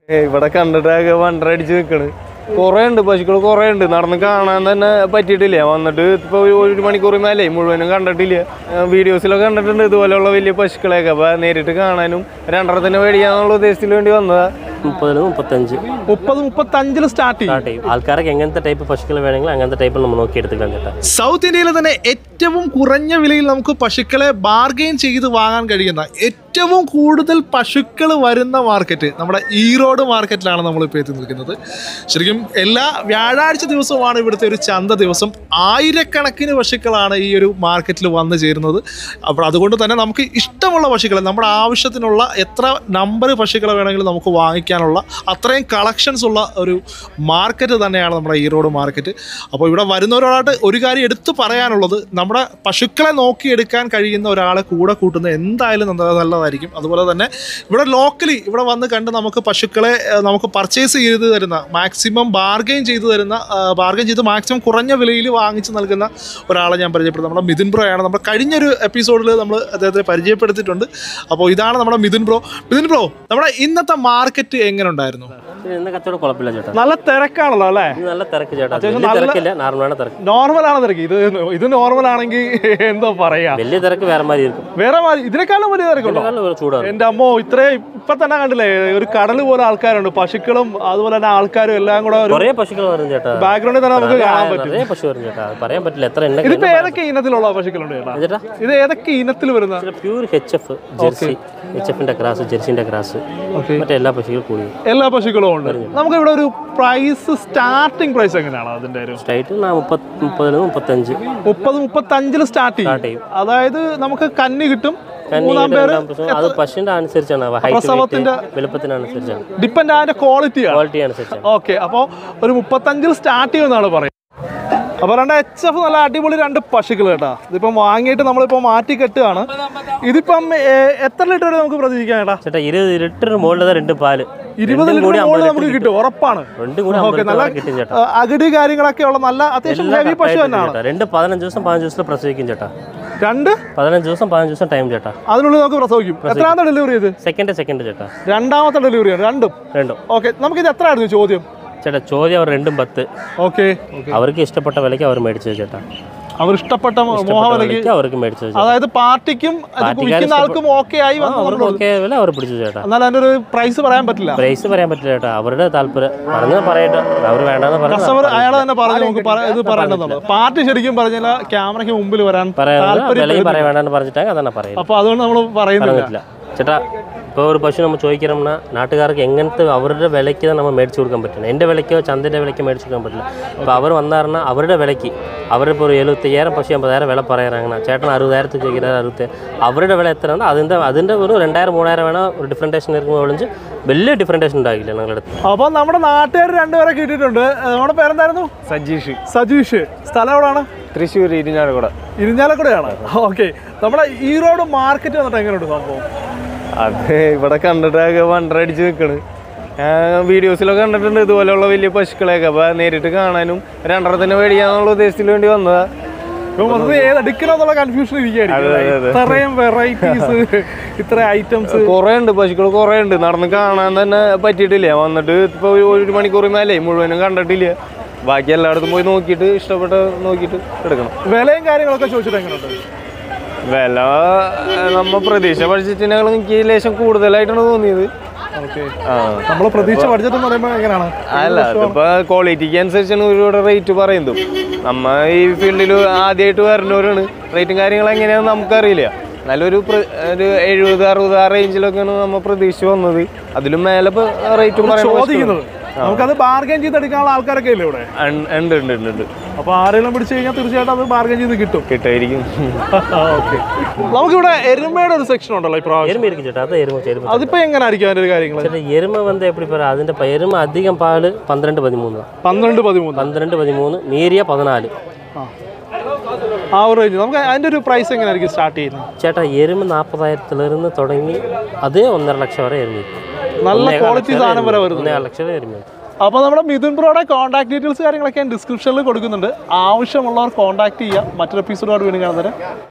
ഏയ് ഇവിടെ കണ്ടിട്ടൊക്കെ വണ്ടടിച്ച് നിൽക്കണ് കുറേ ഉണ്ട് പശുക്കൾ കുറേ ഉണ്ട് നടന്ന് കാണാൻ തന്നെ പറ്റിയിട്ടില്ല വന്നിട്ട് ഇപ്പോൾ ഒരു മണിക്കൂർ മേലെ മുഴുവനും കണ്ടിട്ടില്ല ഏഹ് വീഡിയോസിലൊക്കെ കണ്ടിട്ടുണ്ട് ഇതുപോലെയുള്ള വലിയ പശുക്കളെയൊക്കെ അപ്പോൾ നേരിട്ട് കാണാനും രണ്ടെണ്ണത്തിന് മേടിക്കാന്നുള്ള ഉദ്ദേശത്തിന് വേണ്ടി വന്നതാ മുപ്പതിന് മുപ്പത്തഞ്ച് മുപ്പത് മുപ്പത്തഞ്ചില് സ്റ്റാർട്ട് ചെയ്യും സ്റ്റാർട്ട് ചെയ്യും ആൾക്കാർക്ക് എങ്ങനത്തെ ടൈപ്പ് പശുക്കൾ വേണമെങ്കിൽ അങ്ങനത്തെ ടൈപ്പിൽ നമ്മൾ നോക്കി എടുത്തിക്കാൻ ചേട്ടാ സൗത്ത് ഇന്ത്യയിലെ തന്നെ ഏറ്റവും കുറഞ്ഞ വിലയിൽ നമുക്ക് പശുക്കളെ ബാർഗെയിൻ ചെയ്ത് വാങ്ങാൻ കഴിയുന്ന ഏറ്റവും കൂടുതൽ പശുക്കൾ വരുന്ന മാർക്കറ്റ് നമ്മുടെ ഈറോഡ് മാർക്കറ്റിലാണ് നമ്മളിപ്പോൾ എത്തി നിൽക്കുന്നത് ശരിക്കും എല്ലാ വ്യാഴാഴ്ച ദിവസവുമാണ് ഇവിടുത്തെ ഒരു ചന്ത ദിവസം ആയിരക്കണക്കിന് പശുക്കളാണ് ഈ ഒരു മാർക്കറ്റിൽ വന്നു ചേരുന്നത് അപ്പോൾ അതുകൊണ്ട് തന്നെ നമുക്ക് ഇഷ്ടമുള്ള പശുക്കളെ നമ്മുടെ ആവശ്യത്തിനുള്ള എത്ര നമ്പർ പശുക്കളെ വേണമെങ്കിലും നമുക്ക് വാങ്ങിക്കാനുള്ള അത്രയും കളക്ഷൻസ് ഉള്ള ഒരു മാർക്കറ്റ് തന്നെയാണ് നമ്മുടെ ഈറോഡ് മാർക്കറ്റ് അപ്പോൾ ഇവിടെ വരുന്നവരോടായിട്ട് ഒരു കാര്യം എടുത്തു പറയാനുള്ളത് നമ്മുടെ പശുക്കളെ നോക്കിയെടുക്കാൻ കഴിയുന്ന ഒരാളെ കൂടെ കൂട്ടുന്നത് എന്തായാലും നന്ന- നല്ലതായിരിക്കും അതുപോലെ തന്നെ ഇവിടെ ലോക്കലി ഇവിടെ വന്ന് കണ്ട് നമുക്ക് പശുക്കളെ ഏഹ്, നമുക്ക് പർച്ചേസ് ചെയ്ത് തരുന്ന മാക്സിമം ബാർഗെയിൻ ചെയ്ത് തരുന്ന ബാർഗെയിൻ ചെയ്ത് മാക്സിമം കുറഞ്ഞ വിലയിൽ വാങ്ങിച്ച് നൽകുന്ന ഒരാളെ ഞാൻ പരിചയപ്പെടുന്നത് നമ്മുടെ മിഥുൻ ബ്രോ ആണ് നമ്മുടെ കഴിഞ്ഞൊരു എപ്പിസോഡിൽ നമ്മൾ അദ്ദേഹത്തെ പരിചയപ്പെടുത്തിയിട്ടുണ്ട് അപ്പോൾ ഇതാണ് നമ്മുടെ മിഥുൻ ബ്രോ മിഥുൻ ബ്രോ നമ്മുടെ ഇന്നത്തെ മാർക്കറ്റ് എങ്ങനെ ഉണ്ടായിരുന്നു ഇത് ഇന്ന് കച്ചവടം കുഴപ്പമില്ല ചേട്ടാ നല്ല തിരക്കാണല്ലോ അല്ലേ ഇത് നല്ല തിരക്ക് ചേട്ടാ അത്യാവശ്യം വലിയ നല്ല- തിരക്കില്ല നോർമലാണ് തിരക്ക് നോർമൽ ആണ് തിരക്ക് ഇത് ഇത് നോർമൽ ആണെങ്കിൽ എന്തോ പറയാ വലിയ തിരക്ക് വേറെ മാതിരി ഇരിക്കും വേറെ മാതിരി ഇതിനേക്കാളും വലിയ തിരക്കുണ്ടോ ഇതിനേക്കാളും ഒരു ചൂടാണ് എന്റെ അമ്മോ ഇത്രയും ഇപ്പൊ തന്നെ കണ്ടില്ലേ ഒരു കടൽ പോലെ ആൾക്കാരുണ്ട് പശുക്കളും അതുപോലെ തന്നെ ആൾക്കാരും എല്ലാം കൂടെ ഒരു കുറേ പശുക്കൾ വരും ചേട്ടാ ബാക്ക്ഗ്രൗണ്ടിൽ തന്നെ നമുക്ക് കാണാൻ പറ്റും നിറയെ പശു വരും ചേട്ടാ അത് പറയാൻ പറ്റില്ല എത്ര എണ്ണ ഇതിപ്പോ ഏതൊക്കെ ഇനത്തിലുള്ള പശുക്കളുണ്ട് ചേട്ടാ ചേട്ടാ ഇത് ഏതൊക്കെ ഇനത്തിൽ വരുന്ന pure H F jersey H എഫിന്റെ ക്രാസ് ജെർസിന്റെ ക്രാസ് മറ്റേ എല്ലാ പശുക്കളും കൂടി എല്ലാ പശുക്കളും ഉണ്ട് നമുക്ക് ഇവിടെ ഒരു പ്രൈസ് സ്റ്റാർട്ടിംഗ് പ്രൈസ് എങ്ങനെയാണ് അതിന്റെ ഒരു സ്ട്രൈറ്റ് മുപ്പത് മുപ്പതിന് മുപ്പത്തഞ്ച് മുപ്പത് മുപ്പത്തഞ്ചില് സ്റ്റാർട്ട് ചെയ്യും സ്റ്റാർട്ട് ചെയ്യും അതായത് നമുക്ക് കന്നി കിട്ടും കന്നി മൂന്നാം പേര് രണ്ടാം പ്രസവം അത് പശുവിന്റെ അനുസരിച്ചാണ് ഹൈറ്റ് പ്രസവത്തിന്റെ- വലുപ്പത്തിനനുസരിച്ചാണ് ഡിപ്പെൻഡ് അതിന്റെ ക്വാളിറ്റിയാണ് ക്വാളിറ്റി അനുസരിച്ചാണ് ഓക്കെ അപ്പോൾ ഒരു മുപ്പത്തഞ്ചിൽ സ്റ്റാർട്ട് ചെയ്യുമെന്നാണ് പറയുന്നത് അപ്പോൾ രണ്ട് എച്ച് എഫ് നല്ല അടിപൊളി രണ്ട് പശുക്കൾ കേട്ടോ ഇതിപ്പം വാങ്ങിയിട്ട് നമ്മളിപ്പോൾ മാറ്റി കെട്ടുകയാണ് ഇതിപ്പം ഏ, എത്ര ലിറ്റർ വരെ നമുക്ക് പ്രതീക്ഷിക്കാം ചേട്ടാ ചേട്ടാ ഇരുപത് ലിറ്ററിന് മുകളിൽ രണ്ട് പാല് ഇരുപത് രണ്ടും കൂടി ലിറ്റർ അമ്പത് മുകളിൽ ലിറ്റർ നമുക്ക് കിട്ടും ഉറപ്പാണ് രണ്ടും കൂടി ഓക്കെ അമ്പത് നല്ല ലിറ്റർ കിട്ടും ചേട്ടാ ആ, അകിടി കാര്യങ്ങളൊക്കെ ഉള്ള നല്ല അത്യാവശ്യം എല്ലാം ഹെവി correct പശു ആയിട്ട് തന്നെയാണ് ചേട്ടാ. രണ്ട് പതിനഞ്ച് ദിവസം പതിനഞ്ച് ദിവസത്തിൽ പ്രസവിക്കും ചേട്ടാ രണ്ട് പതിനഞ്ച് ദിവസം പതിനഞ്ച് ദിവസം ടൈം ചേട്ടാ അതിനുള്ളിൽ നമുക്ക് പ്രസവിക്കും എത്രാമത്തെ ഡെലിവറി ചെയ്ത് സെക്കൻഡ് സെക്കൻഡ് ചേട്ടാ രണ്ടാമത്തെ ഡെലിവറിയാണ് രണ്ടും രണ്ടും ഓക്കെ നമുക്കിത് എത്രയായിരുന്നു ചോദ്യം ചേട്ടാ ചോദ്യം അവർ രണ്ടും പത്ത് ഓക്കെ അവർക്ക് ഇഷ്ടപ്പെട്ട വിലയ്ക്ക് അവർ മേടിച്ചത് ചേട്ടാ അവർ ഇഷ്ടപ്പെട്ട ഇഷ്ടപ്പെട്ട മോഹവിലയ്ക്ക് വിലയ്ക്ക് അവർക്ക് മേടിച്ചത് ചേട്ടാ. അതായത് പാർട്ടിക്കും അത് പാർട്ടിക്കാർ വിൽക്കുന്ന ആൾക്കും ഓക്കെ ആയി ആ, വന്നു അവർക്ക് ഓക്കെ വില അവർ പിടിച്ചു ചേട്ടാ എന്നാൽ അതിന്റെ ഒരു പ്രൈസ് പറയാൻ പറ്റില്ല പ്രൈസ് പറയാൻ പറ്റില്ല ചേട്ടാ അവരുടെ താല്പര്യം പറഞ്ഞാൽ പറയട്ടെ അവർ വേണ്ടെന്ന് കസ്റ്റമർ പറഞ്ഞു അയാൾ തന്നെ പറഞ്ഞു നമുക്ക് പറ- ഇത് പറയണ്ടെന്നുള്ളത് പാർട്ടി ശരിക്കും പറഞ്ഞാൽ ക്യാമറയ്ക്ക് മുമ്പിൽ വരാൻ പറയാൻ താല്പര്യം വിലയും പറയാൻ വേണ്ടെന്ന് പറഞ്ഞിട്ടാണ് അതാണ് പറയുന്നത് അപ്പൊ അതുകൊണ്ട് നമ്മൾ പറയുന്നില്ല പറഞ്ഞിട്ടില്ല ചേട്ടാ ഇപ്പോൾ ഒരു പശു നമ്മൾ ചോദിക്കണമെന്നാ നാട്ടുകാർക്ക് എങ്ങനത്തെ അവരുടെ വിലയ്ക്ക് തന്നെ നമ്മൾ മേടിച്ചു കൊടുക്കാൻ പറ്റില്ല എൻ്റെ വിലയ്ക്കോ ചന്തൻ്റെ വിലയ്ക്ക് മേടിച്ചു കൊടുക്കാൻ പറ്റില്ല ഇപ്പോൾ അവർ വന്നാറിന് അവരുടെ വിലയ്ക്ക് അവരിപ്പോൾ ഒരു എഴുപത്തയ്യായിരം പശു അമ്പതായിരം വില പറയാനാണ് ചേട്ടൻ അറുപതായിരത്തിൽ ചോദിക്കുന്നത് അറുപത്തി അവരുടെ വില എത്രയാണ് അതിൻ്റെ അതിൻ്റെ ഒരു രണ്ടായിരം മൂവായിരം വേണം ഒരു ഡിഫറൻറ്റേഷൻ ഇരിക്കുമ്പോൾ ഒളിഞ്ച് വലിയ ഡിഫറൻറ്റേഷൻ ഉണ്ടാകില്ല ഞങ്ങളുടെ അടുത്ത് അപ്പൊ നമ്മുടെ നാട്ടുകാർ രണ്ടുപേരെ കിട്ടിയിട്ടുണ്ട് ഏഹ് നമ്മുടെ പേരെന്തായിരുന്നു സജീഷ് സജീഷ് സ്ഥലം എവിടെയാണ് തൃശ്ശൂർ ഇരിഞ്ഞാലക്കുട ഇരിഞ്ഞാലക്കുടയാണ് ഓക്കെ നമ്മുടെ ഈറോഡ് മാർക്കറ്റ് വന്നിട്ട് എങ്ങനെയുണ്ട് സംഭവം അത് ഇവിടെ കണ്ടിട്ടൊക്കെ വണ്ടടിച്ച് നിൽക്കണ് വീഡിയോസിലൊക്കെ കണ്ടിട്ടുണ്ട് ഇതുപോലെയുള്ള വലിയ പശുക്കളെയൊക്കെ അപ്പോൾ നേരിട്ട് കാണാനും രണ്ടെണ്ണത്തിന് മേടിക്കാന്നുള്ള ഉദ്ദേശത്തിന് വേണ്ടി വന്നതാ ഇപ്പൊ മൊത്തത്തിൽ ഏത് എടുക്കണമെന്നുള്ള കൺഫ്യൂഷൻ ഇരിക്കുകയായിരിക്കും അതെ, അതെ. ഇത്രയും വെറൈറ്റീസ് ഇത്ര ഐറ്റംസ് കുറേ ഉണ്ട് പശുക്കൾ കുറേ ഉണ്ട് നടന്ന് കാണാൻ തന്നെ പറ്റിയിട്ടില്ല വന്നിട്ട് ഇപ്പോൾ ഒരു മണിക്കൂർ മേലെ മുഴുവനും കണ്ടിട്ടില്ല ബാക്കി എല്ലായിടത്തും പോയി നോക്കിയിട്ട് ഇഷ്ടപ്പെട്ട നോക്കിയിട്ട് എടുക്കണം വിലയും കാര്യങ്ങളൊക്കെ ചോദിച്ചിട്ട് എങ്ങനെയുണ്ട് വില ഏഹ്, നമ്മ പ്രതീക്ഷ പഠിച്ചിട്ടിനേക്കാളും എനിക്ക് ലേശം കൂടുതലായിട്ടാണ് തോന്നിയത് ഓക്കെ ആ നമ്മൾ പ്രതീക്ഷ ബഡ്ജറ്റ് എന്ന് പറയുമ്പോൾ എങ്ങനെയാണ് അല്ല അതിപ്പോ ക്വാളിറ്റിക്ക് അനുസരിച്ചാണ് ഒരുപാട് റേറ്റ് പറയുന്നത് നമ്മ ഈ ഫീൽഡിൽ ആദ്യമായിട്ട് വരുന്നവരാണ് റേറ്റും കാര്യങ്ങളും എങ്ങനെയാണെന്ന് നമുക്കറിയില്ല നല്ലൊരു പ്ര- ഒരു എഴുപത് അറുപത് ആ റേഞ്ചിലൊക്കെയാണ് നമ്മൾ പ്രതീക്ഷിച്ച് വന്നത് അതിലും മേലെ റേറ്റും ചോദിക്കുന്നത് നമുക്കത് ബാർഗൈൻ ചെയ്തെടുക്കാനുള്ള ആൾക്കാരൊക്കെ ഇല്ലേ ഇവിടെ ഉണ്ട് ഉണ്ട് ഉണ്ട് ഉണ്ട് അപ്പൊ ആരെങ്കിലും പിടിച്ചു കഴിഞ്ഞാൽ തീർച്ചയായിട്ടും അത് ബാർഗൈൻ ചെയ്ത് കിട്ടും കിട്ടായിരിക്കും ഓക്കെ നമുക്കിവിടെ എരുമയുടെ ഒരു സെക്ഷൻ ഉണ്ടല്ലോ ഇപ്രാവശ്യം எருமை இருக்கு சேட்டா அதான் எருமை எருமை അതിപ്പോ എങ്ങനെ ആയിരിക്കും അതിന്റെ ഒരു കാര്യങ്ങൾ ചേട്ടാ എരുമ வந்து எப்படி പറയാ അതിന്റെ പ- എരുമ അധികം പാല് പന്ത്രണ്ട് പതിമൂന്ന് പന്ത്രണ്ട് പതിമൂന്ന് പന്ത്രണ്ട് പതിമൂന്ന് നേരിയ പതിനാല് ആ. ആ ഒരു റേഞ്ച് നമുക്ക് അതിന്റെ ഒരു പ്രൈസ് എങ്ങനെ ആയിരിക്കും സ്റ്റാർട്ട് ചെയ്യുന്നത് ചേട്ടാ എരുമ നാൽപ്പതായിരത്തിലിരുന്ന് തുടങ്ങി അതേ ഒന്നര ലക്ഷം വരെ എരുമ നല്ല ഒന്നേകാൽ ക്വാളിറ്റി ലക്ഷം സാധനം വരെ എരുമ. വരുന്നത് ഒന്നേകാൽ ലക്ഷം വരെ എരുമ അപ്പോൾ നമ്മുടെ മിഥുൻ ബ്രോയുടെ കോൺടാക്ട് ഡീറ്റെയിൽസ് കാര്യങ്ങളൊക്കെ ഞാൻ ഡിസ്ക്രിപ്ഷനിൽ കൊടുക്കുന്നുണ്ട് ആവശ്യമുള്ളവർ കോൺടാക്ട് ചെയ്യാം മറ്റൊരു എപ്പിസോഡോട് വീണ്ടും കാണുന്നവരെ